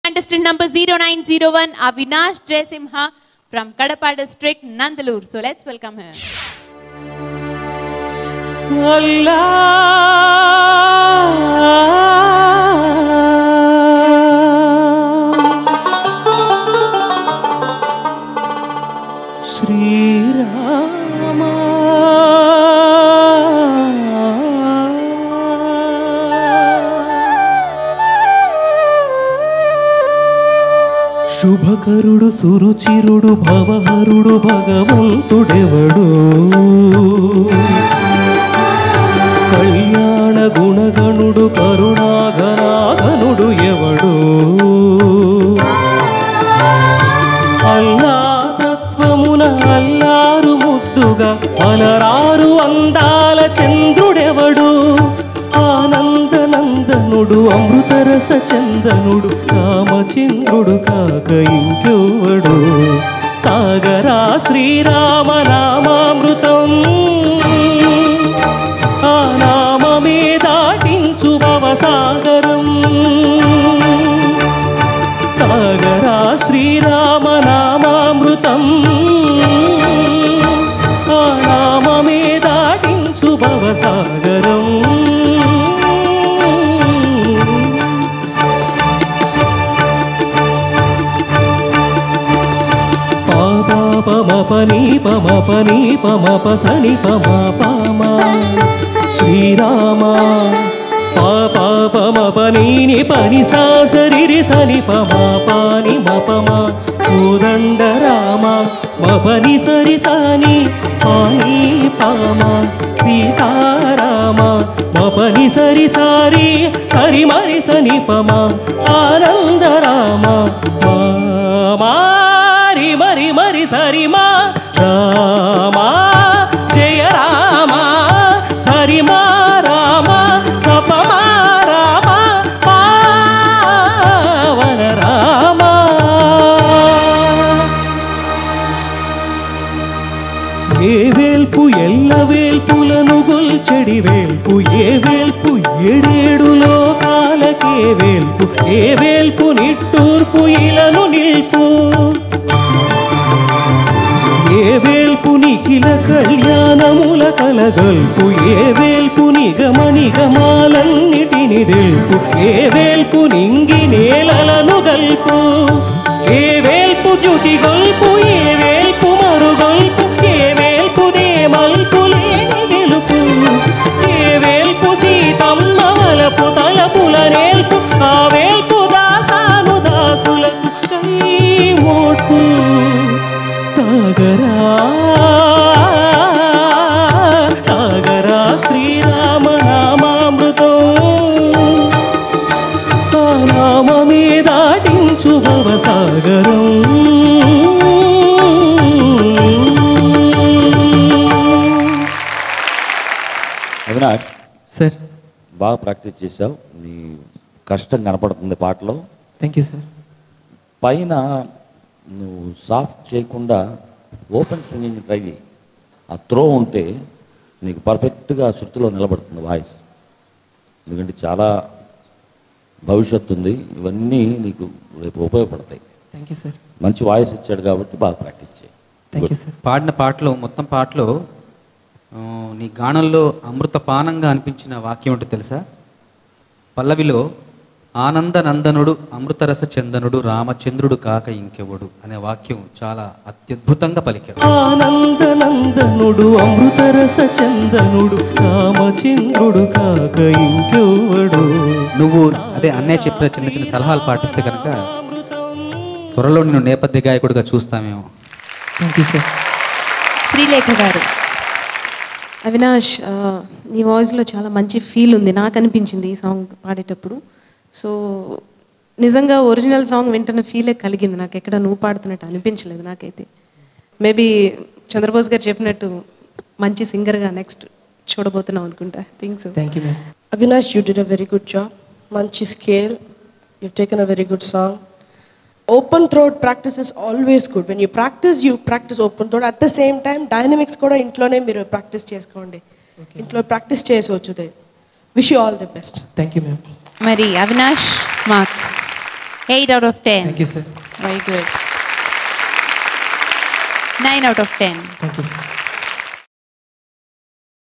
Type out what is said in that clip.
Contestant number 0901, Avinash Jaisimha from Kadapa district, Nandalur. So let's welcome him. Srirama శుభకరుడు సురుచిరుడు భవహరుడు భగవంతుడెవడు కళ్యాణ గుణగణుడు కరుణాఘనాఘనుడు ఎవడు అల్లా తత్వమున అల్లారు ముద్దుగా అలరారు అందాల చంద్రుడెవడు ఆనందనందనుడు అమృతరస చందనుడు రామచంద్రుడు కాక ఇంకెవడు తాగరా శ్రీరామ నామామృతం ఆ నామమే దాటించు భవసాగరం తాగరా శ్రీరామ నామామృతం ఆ నామమే దాటించు భవసాగరం పాపమపని పమపని పమప సని పమా పామా శ్రీరామ పాపమపని పని సాసరి సని పమా పాని మపమా కోదండ రామ మపని సరి సాని పాని పామా సీతారామ మపని సరి సారి సరి మరి సని పమా ఆనంద రామ మారి మరి మరి సరి మా రామా జయ రామ సరి మా రామ సపమా రామ పావన రామ ఏ వేల్పు ఎల్ల వేల్పులను గొల్చెడి వేల్పు ఏ వేల్పు ఏడేడు లోకాలకే వేల్పు ఏ వేల్పు నిట్టూర్పు ఇలను నిల్పు ఏ వేల్పు నిఖిల కళ్యాణముల కలగల్పు ఏ వేల్పు నిగమ నిగమాలన్నిటిని తెలుపు ఏ వేల్పు నింగి నేలలను గల్పు ఏ వేల్పు జ్యుతి గొల్పు ఏ వేల్పు మరుగొల్పు ఏ వేల్పు దేమల్పు లేని గెలుపు ఏ వేల్పు సీతమ్మ వలపు తలపుల నేల్పు ఆ వేల్పు దాసాను దాసులకు కై మోటు తాగరా తాగరా శ్రీరామ నామామృతం ఆ నామమే దాటించు భవసాగరం అవినాష్ సార్ బాగా ప్రాక్టీస్ చేసావు నీ కష్టం కనపడుతుంది పాటలో థ్యాంక్ యూ సార్ పైన నువ్వు సాఫ్ట్ చేయకుండా ఓపెన్ సింగింగ్ ట్రై చేయి ఆ త్రో ఉంటే నీకు పర్ఫెక్ట్గా శృతిలో నిలబడుతుంది వాయిస్ ఎందుకంటే చాలా భవిష్యత్తు ఉంది ఇవన్నీ నీకు రేపు ఉపయోగపడతాయి థ్యాంక్ యూ సార్ మంచి వాయిస్ ఇచ్చాడు కాబట్టి బాగా ప్రాక్టీస్ చేయి థ్యాంక్ యూ సార్ పాడిన పాటలో మొత్తం పాటలో ఆ, నీ గానంలో అమృతపానంగా అనిపించిన వాక్యం ఏంటో తెలుసా పల్లవిలో ఆనంద నందనుడు అమృతరస చందనుడు రామచంద్రుడు కాక ఇంకెవడు అనే వాక్యం చాలా అత్యద్భుతంగా పలికావు ఆనందనందనుడు అమృతరస చందనుడు రామచంద్రుడు కాక ఇంకెవడు నువ్వు అదే అన్నయ్య చెప్పిన చిన్న చిన్న సలహాలు పాటిస్తే కనుక త్వరలో నేను నేపథ్య గాయకుడిగా చూస్తామేమో thank you sir Srilekha garu Avinash ఆ, నీ వాయిస్లో చాలా మంచి ఫీల్ ఉంది నాకు అనిపించింది ఈ సాంగ్ పాడేటప్పుడు సో నిజంగా ఒరిజినల్ సాంగ్ వింటున్న ఫీలే కలిగింది నాకు ఎక్కడ నువ్వు పాడుతున్నట్టు అనిపించలేదు నాకైతే మేబీ చంద్రబోస్ గారు చెప్పినట్టు మంచి సింగర్గా నెక్స్ట్ చూడబోతున్నాం అనుకుంటా think so thank you ma'am Avinash, you did a very good job. Manchi scale, you've taken a very good song. Open throat practice is always good. When you practice, you practice open throat. At the same time, dynamics కూడా ఇంట్లోనే మీరు practice చేసుకోండి ఇంట్లో practice చేసుకోవచ్చు wish you all the best thank you ma'am మరి Avinash marks eight out of ten thank you sir very good nine out of ten thank you sir